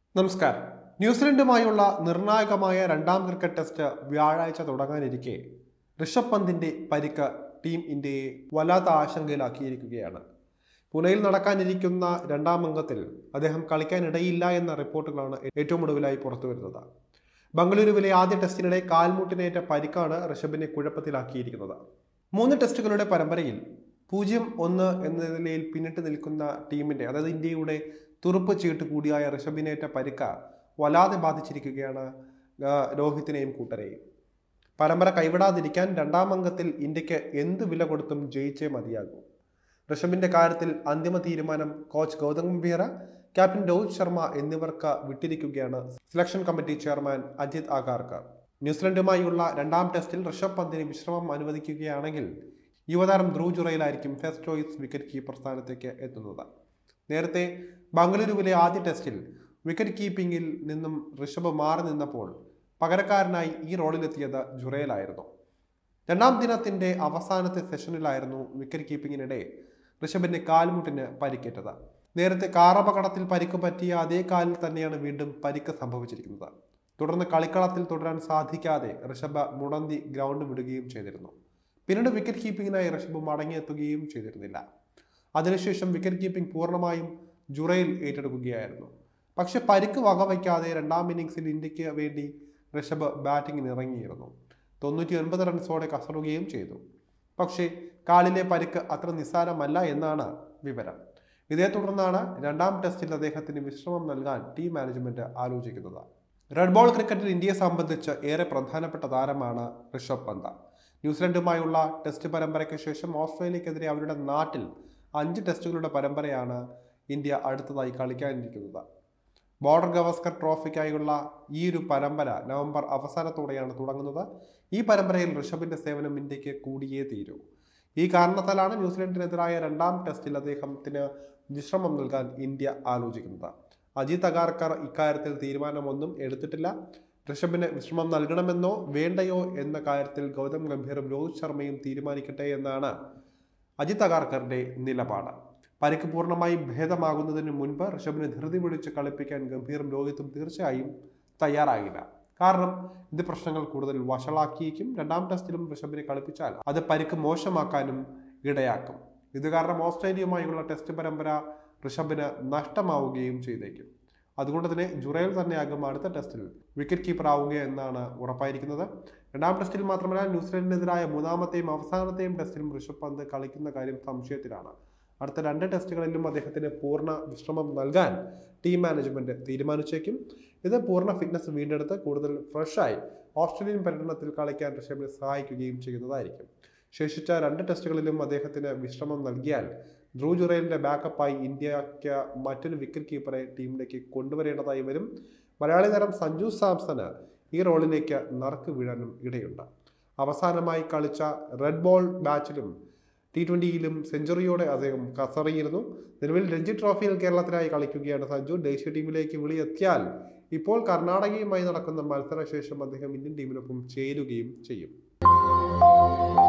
നമസ്കാരം ന്യൂസിലൻഡുമായുള്ള നിർണായകമായ രണ്ടാം ക്രിക്കറ്റ് ടെസ്റ്റ് വ്യാഴാഴ്ച തുടങ്ങാനിരിക്കെ ഋഷഭ് പന്തിന്റെ പരിക്ക് ടീം ഇന്ത്യയെ വല്ലാത്ത ആശങ്കയിലാക്കിയിരിക്കുകയാണ് പുനെയിൽ നടക്കാനിരിക്കുന്ന രണ്ടാം അംഗത്തിൽ അദ്ദേഹം കളിക്കാനിടയില്ല എന്ന റിപ്പോർട്ടുകളാണ് ഏറ്റവും ഒടുവിലായി പുറത്തുവരുന്നത് ബംഗളൂരുവിലെ ആദ്യ ടെസ്റ്റിനിടെ കാൽമുട്ടിനേറ്റ പരിക്കാണ് ഋഷഭിനെ കുഴപ്പത്തിലാക്കിയിരിക്കുന്നത് മൂന്ന് ടെസ്റ്റുകളുടെ പരമ്പരയിൽ പൂജ്യം ഒന്ന് എന്ന നിലയിൽ പിന്നിട്ട് നിൽക്കുന്ന ടീമിന്റെ അതായത് ഇന്ത്യയുടെ തുറുപ്പ് ചീട്ട് കൂടിയായ ഋഷഭിനേറ്റ പരിക്ക വല്ലാതെ ബാധിച്ചിരിക്കുകയാണ് ആ, രോഹിത്തിനെയും കൂട്ടരെയും പരമ്പര കൈവിടാതിരിക്കാൻ രണ്ടാം അംഗത്തിൽ ഇന്ത്യക്ക് എന്ത് വില കൊടുത്തും ജയിച്ചേ മതിയാകൂ ഋഷഭിന്റെ കാര്യത്തിൽ അന്തിമ തീരുമാനം കോച്ച് ഗൗതം ഗംഭീർ ക്യാപ്റ്റൻ രോഹിത് ശർമ്മ എന്നിവർക്ക് വിട്ടിരിക്കുകയാണ് selection committee chairman Ajit Agarkar ന്യൂസിലൻഡുമായുള്ള രണ്ടാം ടെസ്റ്റിൽ ഋഷഭ് പന്തിന് വിശ്രമം അനുവദിക്കുകയാണെങ്കിൽ യുവതാരം ധ്രുവ് ജുറയിലായിരിക്കും ഫസ്റ്റ് ചോയ്സ് വിക്കറ്റ് കീപ്പർ സ്ഥാനത്തേക്ക് എത്തുന്നത് നേരത്തെ ബംഗളൂരുവിലെ ആദ്യ ടെസ്റ്റിൽ വിക്കറ്റ് കീപ്പിംഗിൽ നിന്നും ഋഷഭ് മാറി നിന്നപ്പോൾ പകരക്കാരനായി ഈ റോളിലെത്തിയത് ജുറയിലായിരുന്നു രണ്ടാം ദിനത്തിന്റെ അവസാനത്തെ സെഷനിലായിരുന്നു വിക്കറ്റ് കീപ്പിങ്ങിനിടെ ഋഷഭിന്റെ കാൽമുട്ടിന് പരിക്കേറ്റത് നേരത്തെ കാറപകടത്തിൽ പരിക്ക് പറ്റിയ അതേ കാലിൽ തന്നെയാണ് വീണ്ടും പരിക്ക് സംഭവിച്ചിരിക്കുന്നത് തുടർന്ന് കളിക്കളത്തിൽ തുടരാൻ സാധിക്കാതെ ഋഷഭ് മുടന്തി ഗ്രൗണ്ട് വിടുകയും ചെയ്തിരുന്നു പിന്നീട് വിക്കറ്റ് കീപ്പിങ്ങിനായി ഋഷഭ് മടങ്ങിയെത്തുകയും ചെയ്തിരുന്നില്ല അതിനുശേഷം വിക്കറ്റ് കീപ്പിംഗ് പൂർണ്ണമായും ജുറയിൽ ഏറ്റെടുക്കുകയായിരുന്നു പക്ഷെ പരിക്ക് വകവയ്ക്കാതെ രണ്ടാം ഇന്നിംഗ്സിൽ ഇന്ത്യക്ക് വേണ്ടി ഋഷഭ് ബാറ്റിംഗിന് ഇറങ്ങിയിരുന്നു തൊണ്ണൂറ്റി ഒൻപത് റൺസോടെ കസറുകയും ചെയ്തു പക്ഷേ കാലിലെ പരിക്ക് അത്ര നിസ്സാരമല്ല എന്നാണ് വിവരം ഇതേ തുടർന്നാണ് രണ്ടാം ടെസ്റ്റിൽ അദ്ദേഹത്തിന് വിശ്രമം നൽകാൻ ടീം മാനേജ്മെന്റ് ആലോചിക്കുന്നത് റെഡ് ബോൾ ക്രിക്കറ്റിൽ ഇന്ത്യയെ സംബന്ധിച്ച് ഏറെ പ്രധാനപ്പെട്ട താരമാണ് ഋഷഭ് പന്ത് ന്യൂസിലൻഡുമായുള്ള ടെസ്റ്റ് പരമ്പരയ്ക്ക് ശേഷം ഓസ്ട്രേലിയക്കെതിരെ അവരുടെ നാട്ടിൽ അഞ്ച് ടെസ്റ്റുകളുടെ പരമ്പരയാണ് ഇന്ത്യ അടുത്തതായി കളിക്കാനിരിക്കുന്നത് ബോർഡർ ഗവസ്കർ ട്രോഫിക്കായുള്ള ഈ ഒരു പരമ്പര നവംബർ അവസാനത്തോടെയാണ് തുടങ്ങുന്നത് ഈ പരമ്പരയിൽ ഋഷഭിന്റെ സേവനം ഇന്ത്യക്ക് കൂടിയേ തീരൂ ഈ കാരണത്താലാണ് ന്യൂസിലൻഡിനെതിരായ രണ്ടാം ടെസ്റ്റിൽ അദ്ദേഹത്തിന് വിശ്രമം നൽകാൻ ഇന്ത്യ ആലോചിക്കുന്നത് അജിത് അഗാർക്കർ ഇക്കാര്യത്തിൽ തീരുമാനമൊന്നും എടുത്തിട്ടില്ല ഋഷഭിന് വിശ്രമം നൽകണമെന്നോ വേണ്ടയോ എന്ന കാര്യത്തിൽ ഗൗതം ഗംഭീറും രോഹിത് ശർമ്മയും തീരുമാനിക്കട്ടെ എന്നാണ് അജിത് അഗാർക്കറുടെ നിലപാട് പരിക്ക് പൂർണ്ണമായി ഭേദമാകുന്നതിന് മുൻപ് ഋഷഭിനെ ധൃതി പിടിച്ച് കളിപ്പിക്കാൻ ഗംഭീറും രോഹിത്തും തീർച്ചയായും തയ്യാറാകില്ല കാരണം ഇത് പ്രശ്നങ്ങൾ കൂടുതൽ വഷളാക്കിയേക്കും രണ്ടാം ടെസ്റ്റിലും ഋഷഭിനെ കളിപ്പിച്ചാൽ അത് പരിക്ക് മോശമാക്കാനും ഇടയാക്കും ഇത് കാരണം ഓസ്ട്രേലിയയുമായുള്ള ടെസ്റ്റ് പരമ്പര ഋഷഭിന് നഷ്ടമാവുകയും ചെയ്തേക്കും അതുകൊണ്ട് തന്നെ ജുറയിൽ തന്നെയാകും അടുത്ത ടെസ്റ്റിൽ വിക്കറ്റ് കീപ്പർ ആവുക എന്നാണ് ഉറപ്പായിരിക്കുന്നത് രണ്ടാം ടെസ്റ്റിൽ മാത്രമല്ല ന്യൂസിലൻഡിനെതിരായ മൂന്നാമത്തെയും അവസാനത്തെയും ടെസ്റ്റിലും ഋഷഭ് പന്ത് കളിക്കുന്ന കാര്യം സംശയത്തിലാണ് അടുത്ത രണ്ട് ടെസ്റ്റുകളിലും അദ്ദേഹത്തിന് പൂർണ്ണ വിശ്രമം നൽകാൻ ടീം മാനേജ്മെന്റ് തീരുമാനിച്ചേക്കും ഇത് പൂർണ്ണ ഫിറ്റ്നസ് വീണ്ടെടുത്ത് കൂടുതൽ ഫ്രഷായി ഓസ്ട്രേലിയൻ പര്യടനത്തിൽ കളിക്കാൻ ഋഷഭിനെ സഹായിക്കുകയും ചെയ്യുന്നതായിരിക്കും ശേഷിച്ച രണ്ട് ടെസ്റ്റുകളിലും അദ്ദേഹത്തിന് വിശ്രമം നൽകിയാൽ ധ്രുവ് ജുറേലിന്റെ ബാക്കപ്പായി ഇന്ത്യക്ക് മറ്റൊരു വിക്കറ്റ് കീപ്പറെ ടീമിലേക്ക് കൊണ്ടുവരേണ്ടതായി വരും മലയാളി താരം സഞ്ജു സാംസണ് ഈ റോളിലേക്ക് നറുക്ക് വീഴാനും ഇടയുണ്ട് അവസാനമായി കളിച്ച റെഡ് ബോൾ ബാച്ചിലും ടി ട്വൻ്റിയിലും സെഞ്ചുറിയോടെ അദ്ദേഹം കസറിയിരുന്നു നിലവിൽ രഞ്ജി ട്രോഫിയിൽ കേരളത്തിനായി കളിക്കുകയാണ് സഞ്ജു ദേശീയ ടീമിലേക്ക് വിളിയെത്തിയാൽ ഇപ്പോൾ കർണാടകയുമായി നടക്കുന്ന മത്സരശേഷം അദ്ദേഹം ഇന്ത്യൻ ടീമിനൊപ്പം ചേരുകയും ചെയ്യും